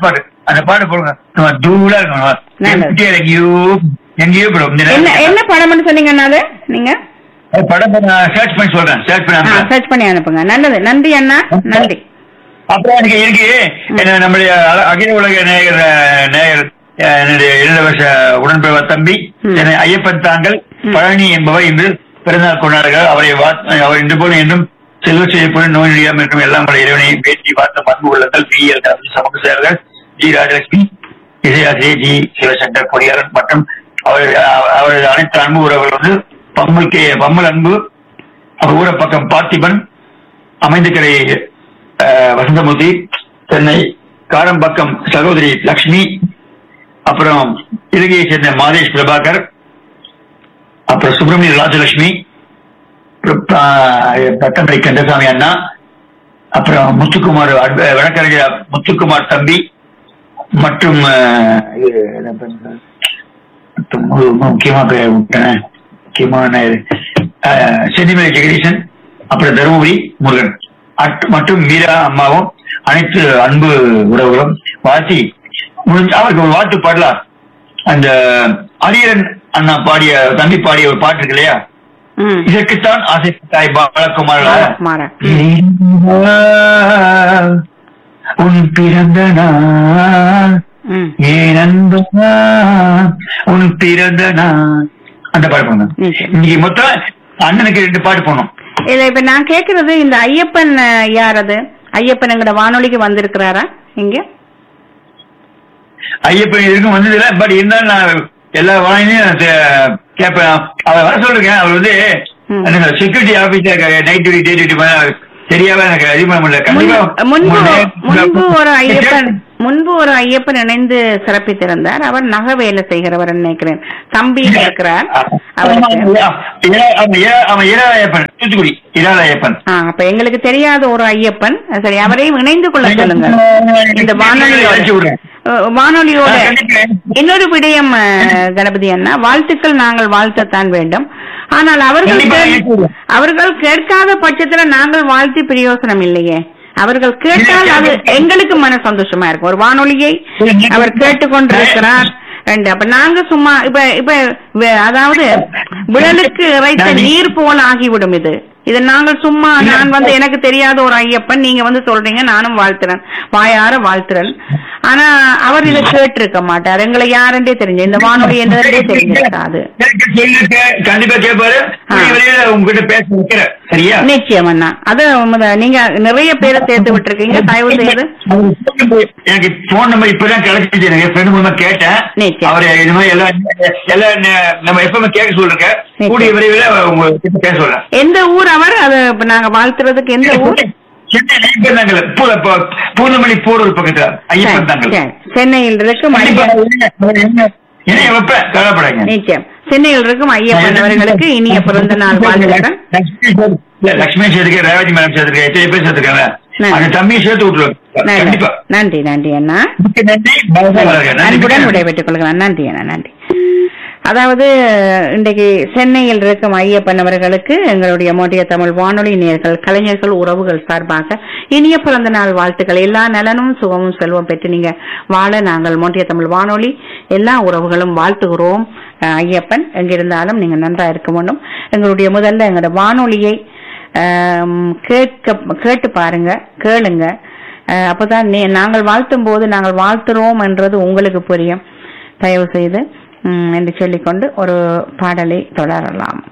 Last பாட்டு அந்த பாட்டு போடுங்க நம்ம தூளா நல்லது. இருக்கணும் எங்கேயோ எங்கேயோ போடும் இந்த என்ன நேரத்துல. என்ன படம்னு சொன்னீங்கன்னா அது நீங்க அது படம் நான் சர்ச் பண்ணி சொல்றேன் சர்ச் பண்ணி அனுப்புறேன். சர்ச் பண்ணி அனுப்புங்க நல்லது நன்றி அண்ணா நன்றி அப்புறம் எனக்கு இருக்கு என்ன நம்முடைய அல- அகில உலக நேயர் அஹ், நேயர் அஹ், என்னுடைய இளவரச உடன்பிறவ தம்பி ம். என்னை ஐயப்பன் தாங்கள் ம். பழனி என்பவர் இன்று பிறந்தநாள் கொண்டாடுகிறார் அவரை வா- அவர் இன்று போல என்றும் செல்வ செய்யப்படும் நோய் நொடியாமல் இருக்கும் எல்லாம் பல இறைவனையும் பேசி பார்த்த பண்பு உள்ளங்கள் பி எல் சமூக சேவர்கள் ஜி ராஜலட்சுமி இசையாசிரியர் ஜி சிவசங்கர் பொறியாளர் மற்றும் அவர் அவ- அவரது அனைத்து அன்பு உறவுகள் வந்து பம்மல் கே பம்மல் அன்பு அவர் ஊர பக்கம் பார்த்திபன் அமைந்தக்கரை அஹ், வசந்தமூர்த்தி சென்னை காரம்பக்கம் சகோதரி லக்ஷ்மி அப்புறம் இலங்கையை சேர்ந்த மாதேஷ் பிரபாகர் அப்புறம் சுப்பிரமணிய ராஜலட்சுமி அப்புறம், ஆஹ், பட்டமடை கந்தசாமி அண்ணா அப்புறம் முத்துக்குமார் அட்வ- வழக்கறிஞர் முத்துக்குமார் தம்பி மற்றும் ஆஹ், இது என்ன பேரு? மற்றும் மு- முக்கியமா பேர் விட்டேன். முக்கியமான ஆஹ், சென்னிமலை ஜெகதீசன் அப்புறம் தருமபுரி முருகன் அட்- மற்றும் மீரா அம்மாவும் அனைத்து அன்பு உறவுகளும் வாழ்த்தி முடிஞ்ச அவருக்கு ஒரு வாழ்த்து பாடலாம் அந்த அரியரன் அண்ணா பாடிய தம்பி பாடிய ஒரு பாட்டு இருக்கு இல்லையா ம் இதற்குத்தான் ஆசைப்பட்டாய் பாலகுமார் பாலகுமாரா. உன் பிறந்த நாள் ம் ஏன் அன்பா உன் பிறந்த நாள் அந்த பாட்டு போடணும் நிச்சயம். இன்னைக்கு மொத்தம் அண்ணனுக்கு ரெண்டு பாட்டு போடணும் இல்ல இப்ப நான் கேக்குறது இந்த ஐயப்பன் அஹ், யார் அது ஐயப்பன் எங்கட வானொலிக்கு வந்திருக்கிறாரா இங்க ஐயப்பன் இருக்கும் வந்ததில்ல பட் இருந்தாலும் நான் எல்லா வாயிலையும் கேட்பேன் அவர் வர சொல்லிருக்கேன் அவர் வந்து ம். எனக்கு security officer night duty day duty சரியாவே எனக்கு இது பண்ண முடியல கண்டிப்பா முன்பு உங்களுடைய- முன்பு ஒரு ஐயப்பன் முன்பு ஒரு ஐயப்பன் இணைந்து சிறப்பித்திருந்தார் அவர் நகை வேலை செய்கிறவர் நினைக்கிறேன் தம்பி இருக்கிறார் அவருக்கு இளா- அவன் இளா- அவன் இளா ஐயப்பன் தூத்துக்குடி இளா ஐயப்பன் ஆ, அப்ப எங்களுக்கு தெரியாத ஒரு ஐயப்பன் சரி அவரையும் இணைந்து கொள்ள சொல்லுங்க இந்த வானொலியோட அழைச்சு விடுறேன். அஹ், வானொலியோட ஆ, கண்டிப்பா. இன்னொரு விடயம் அஹ், கணபதி அண்ணா வாழ்த்துக்கள் நாங்கள் வாழ்த்தத்தான் வேண்டும் ஆனால் அவர்கள் கண்டிப்பா கேள்- அழைச்சு விடுறேன். அவர்கள் கேட்காத பட்சத்துல நாங்கள் வாழ்த்தி பிரயோசனம் இல்லையே அவர்கள் கேட்டால் இல்ல, அது இல்ல. எங்களுக்கு மன சந்தோஷமா இருக்கும் ஒரு வானொலியை அவர் கேட்டுக்கொண்டிருக்கிறார் ரெண்டு அப்ப நாங்க சும்மா இப்ப இப்ப வே- அதாவது விழலுக்கு இறைத்த நான் நீர் போல ஆகிவிடும் இது இது நாங்கள் சும்மா இல்ல. நான் வந்து எனக்கு தெரியாத ஒரு ஐயப்பன் நீங்க வந்து சொல்றீங்க நானும் வாழ்த்துறேன் வாயார வாழ்த்துறேன் ஆனா அவர் இதை கேட்டிருக்க மாட்டார் எங்களை யாருன்றே தெரிஞ்சு இந்த வானொலி என்றதே தெரிஞ்சிருக்காது கேட்க சொல்லிருக்கேன். கண்டிப்பா கேட்பாரு ஆ. கூடிய விரைவில் உங்ககிட்ட பேச வைக்கிறேன் சரியா நிச்சயம் அண்ணா அது உண்மைதான். நீங்க நிறைய பேரை சேர்த்து விட்டுருக்கீங்க தயவு செய்து எனக்கு போன் நம்பர் இப்பதான் கிடைச்சிச்சு எனக்கு ஃப்ரெண்ட் மூலமா கேட்டேன் நிச்சயம். அவரு இது மாதிரி எல்லாம் எல்லாம் ந- நம்ம எப்பவுமே கேட்க சொல்லிருக்க நிச்சயம். கூடிய விரைவில் உங்ககிட்ட பேச சொல்றேன் எந்த ஊர் அவர் அது இப்ப நாங்க வாழ்த்துறதுக்கு எந்த ஊர் சென்னை ஐயப்பன் தாங்கல் பூ- பூ- பூந்தமல்லி போரூர் பக்கத்துல ஐயப்பன் தாங்கல் சரி. சென்னையில் இருக்கும் கண்டிப்பா ஐயப்பன் இணைய வைப்பேன் கவலைப்படாங்க நிச்சயம் சென்னையில் இருக்கும் ஐயப்பன் அவர்களுக்கு இனிய பிறந்த நாள் வாழ்த்துக்கள் இல்ல, லட்சுமி சேர்த்துக்க ரேவதி மேடம் சேர்த்துக்க எத்தனை பேர் சேர்த்துக்காங்க நன்றி. அந்த தம்பியை சேர்த்து விட்டுருவாங்க நல்லது. கண்டிப்பா நன்றி நன்றி அண்ணா மிக்க நன்றி பலமா வளருங்க. நன்றி அன்புடன் மிக்க விடைபெற்றுக் கொள்கிறேன் நன்றி அண்ணா நன்றி அதாவது இன்றைக்கு சென்னையில் இருக்கும் ஐயப்பன் அவர்களுக்கு எங்களுடைய மோட்டிய தமிழ் வானொலி நேர்கள் கலைஞர்கள் உறவுகள் சார்பாக இனிய பிறந்த நாள் வாழ்த்துக்கள் எல்லா நலனும் சுகமும் செல்வம் பெற்று நீங்க வாழ நாங்கள் மோட்டிய தமிழ் வானொலி எல்லா உறவுகளும் வாழ்த்துகிறோம் அஹ், ஐயப்பன் எங்கிருந்தாலும் நீங்க நன்றா இருக்க வேண்டும் எங்களுடைய முதல்ல எங்களோட வானொலியை ஆம், கேட்க கேட்டு பாருங்க கேளுங்க அஹ், அப்பதான் நீ- நாங்கள் வாழ்த்தும் போது நாங்கள் வாழ்த்துறோம் என்றது உங்களுக்கு புரியும் தயவு செய்து ம், என்று சொல்லிக்கொண்டு ஒரு பாடலை தொடரலாம்